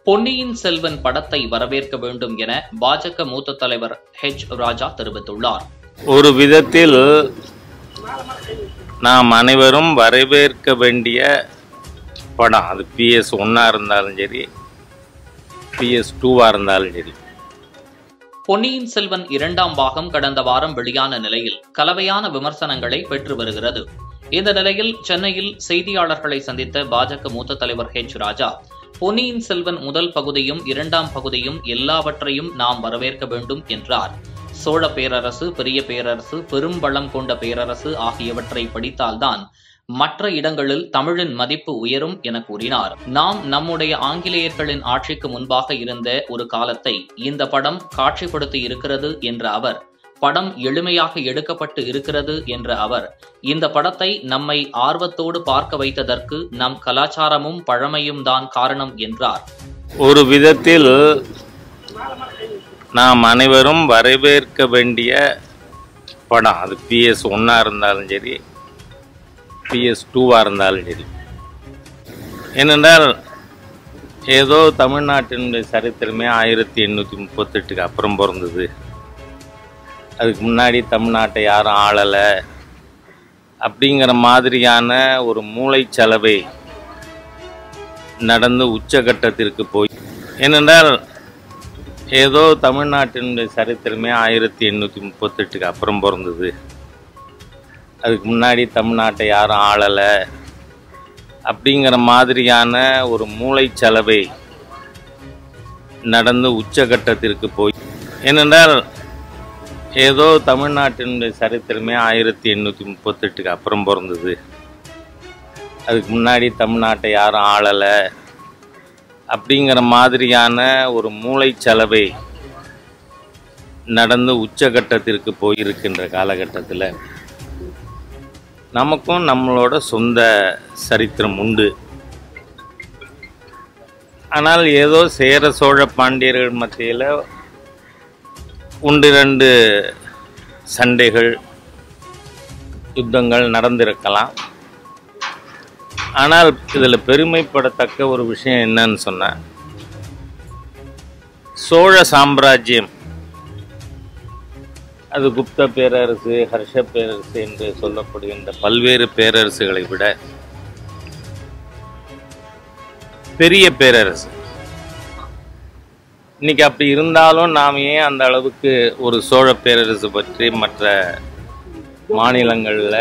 பொன்னியின் செல்வன் படத்தை வரவேற்க வேண்டும் என பாஜக மூத்த தலைவர் ஹெச் ராஜா தெரிவித்துள்ளார் ஒரு விதத்தில் நாம் அனைவரும் வரவேற்க வேண்டிய படம் அது பிஎஸ் ஒன்னாக இருந்தாலும் சரி பிஎஸ் டூவாக இருந்தாலும் சரி பொன்னியின் செல்வன் இரண்டாம் பாகம் கடந்த வாரம் வெளியான நிலையில் கலவையான விமர்சனங்களை பெற்று வருகிறது இந்த நிலையில் சென்னையில் செய்தியாளர்களை சந்தித்த பாஜக மூத்த தலைவர் ஹெச் ராஜா பொன்னியின் செல்வன் முதல் பகுதியும் இரண்டாம் பகுதியும் எல்லாவற்றையும் நாம் வரவேற்க வேண்டும் என்றார் சோழ பேரரசு பெரிய பேரரசு பெரும் வளம் கொண்ட பேரரசு ஆகியவற்றை படித்தால்தான் மற்ற இடங்களில் தமிழின் மதிப்பு உயரும் என கூறினார் நாம் நம்முடைய ஆங்கிலேயர்களின் ஆட்சிக்கு முன்பாக இருந்த ஒரு காலத்தை இந்த படம் காட்சிப்படுத்தி இருக்கிறது என்ற அவர் படம் எளிமையாக எடுக்கப்பட்டு இருக்கிறது என்ற அவர் இந்த படத்தை நம்மை ஆர்வத்தோடு பார்க்க வைத்ததற்கு நம் கலாச்சாரமும் பழமையும் தான் காரணம் என்றார் ஒரு விதத்தில் நாம் அனைவரும் வரவேற்க வேண்டிய படம் அது பிஎஸ் ஒன்னாக இருந்தாலும் சரி பிஎஸ் டூவாக இருந்தாலும் சரி ஏனென்றால் ஏதோ தமிழ்நாட்டினுடைய சரித்திரமே ஆயிரத்தி எண்ணூற்றி முப்பத்தெட்டுக்கு அப்புறம் பிறந்தது அதுக்கு முன்னாடி தமிழ்நாட்டை யாரும் ஆளலை அப்படிங்கிற மாதிரியான ஒரு மூளைச்சலவை நடந்து உச்சகட்டத்திற்கு போய் ஏனென்றால் ஏதோ தமிழ்நாட்டினுடைய சரித்திரமே ஆயிரத்தி எண்ணூற்றி முப்பத்தெட்டுக்கு அப்புறம் பிறந்தது அதுக்கு முன்னாடி தமிழ்நாட்டை யாரும் ஆளலை அப்படிங்கிற மாதிரியான ஒரு மூளைச்சலவை நடந்து உச்சகட்டத்திற்கு போய் ஏனென்றால் ஏதோ தமிழ்நாட்டினுடைய சரித்திரமே ஆயிரத்தி எண்ணூற்றி முப்பத்தெட்டுக்கு அப்புறம் பிறந்தது அதுக்கு முன்னாடி தமிழ்நாட்டை யாரும் ஆளலை அப்படிங்கிற மாதிரியான ஒரு மூளைச்சலவை நடந்து உச்சகட்டத்திற்கு போயிருக்கின்ற காலகட்டத்தில் நமக்கும் நம்மளோட சொந்த சரித்திரம் உண்டு ஆனால் ஏதோ சேர சோழ பாண்டியர்கள் மத்தியில் ஒன்று ரெண்டு சண்டைகள் யுத்தங்கள் நடந்திருக்கலாம் ஆனால் இதில் பெருமைப்படத்தக்க ஒரு விஷயம் என்னன்னு சொன்னால் சோழ சாம்ராஜ்யம் அது குப்த பேரரசு ஹர்ஷ பேரரசு என்று சொல்லப்படுகின்ற பல்வேறு பேரரசுகளை விட பெரிய பேரரசு இன்னைக்கு அப்படி இருந்தாலும் நாம் ஏன் அந்த அளவுக்கு ஒரு சோழ பேரரசு பற்றி மற்ற மாநிலங்களில்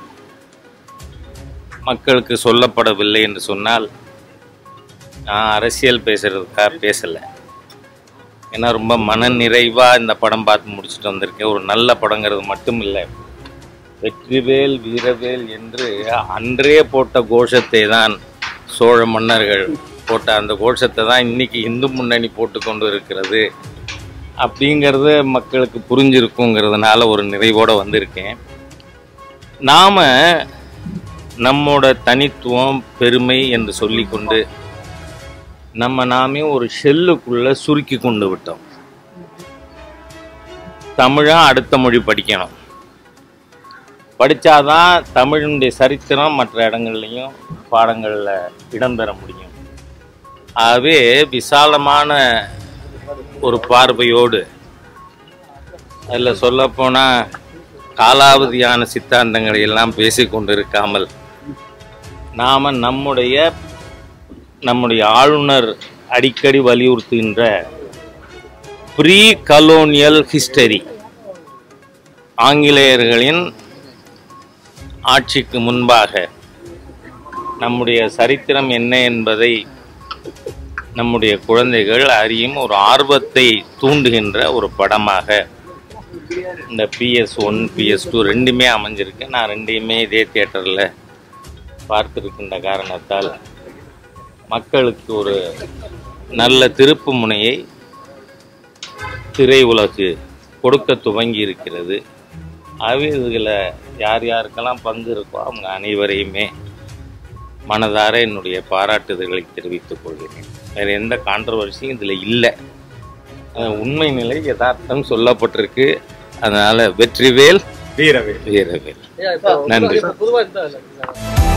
மக்களுக்கு சொல்லப்படவில்லை என்று சொன்னால் நான் அரசியல் பேசுறதுக்காக பேசலை ஏன்னா ரொம்ப மன நிறைவாக இந்த படம் பார்த்து முடிச்சுட்டு வந்திருக்கேன் ஒரு நல்ல படங்கிறது மட்டும் இல்லை வெற்றிவேல் வீரவேல் என்று அன்றே போட்ட கோஷத்தை தான் சோழ மன்னர்கள் போட்ட அந்த கோஷத்தை தான் இன்னைக்கு இந்து முன்னணி போட்டு கொண்டு இருக்கிறது அப்படிங்கிறது மக்களுக்கு புரிஞ்சிருக்குங்கிறதுனால ஒரு நிறைவோடு வந்திருக்கேன் நாம் நம்மோட தனித்துவம் பெருமை என்று சொல்லிக்கொண்டு நம்ம நாமே ஒரு ஷெல்லுக்குள்ள சுருக்கி கொண்டு விட்டோம் தமிழா அடுத்த மொழி படிக்கணும் படித்தாதான் தமிழினுடைய சரித்திரம் மற்ற இடங்கள்லையும் பாடங்களில் இடம்பெற முடியும் ஆகவே விசாலமான ஒரு பார்வையோடு அதில் சொல்லப்போனால் காலாவதியான சித்தாந்தங்களை எல்லாம் பேசிக்கொண்டிருக்காமல் நாம் நம்முடைய நம்முடைய ஆளுநர் அடிக்கடி வலியுறுத்துகின்ற ப்ரீ கலோனியல் ஹிஸ்டரி ஆங்கிலேயர்களின் ஆட்சிக்கு முன்பாக நம்முடைய சரித்திரம் என்ன என்பதை நம்முடைய குழந்தைகள் அறியும் ஒரு ஆர்வத்தை தூண்டுகின்ற ஒரு படமாக இந்த பிஎஸ் ஒன் பிஎஸ் டூ ரெண்டுமே அமைஞ்சிருக்கு நான் ரெண்டையுமே இதே தியேட்டரில் பார்த்திருக்கின்ற காரணத்தால் மக்களுக்கு ஒரு நல்ல திருப்பு முனையை திரை உலகு கொடுக்க துவங்கி இருக்கிறது ஆகவே இதில் யார் யாருக்கெல்லாம் பங்கு இருக்கோ அவங்க அனைவரையுமே மனதார என்னுடைய பாராட்டுதல்களை தெரிவித்துக் கொள்கிறேன் வேறு எந்த கான்ட்ரவர்சியும் இதில் இல்லை அஹ் உண்மை நிலை யதார்த்தம் சொல்லப்பட்டிருக்கு அதனால வெற்றிவேல் வீரவேல் வீரவேல் ஏன் இப்போ நன்றி. பொதுவா இந்த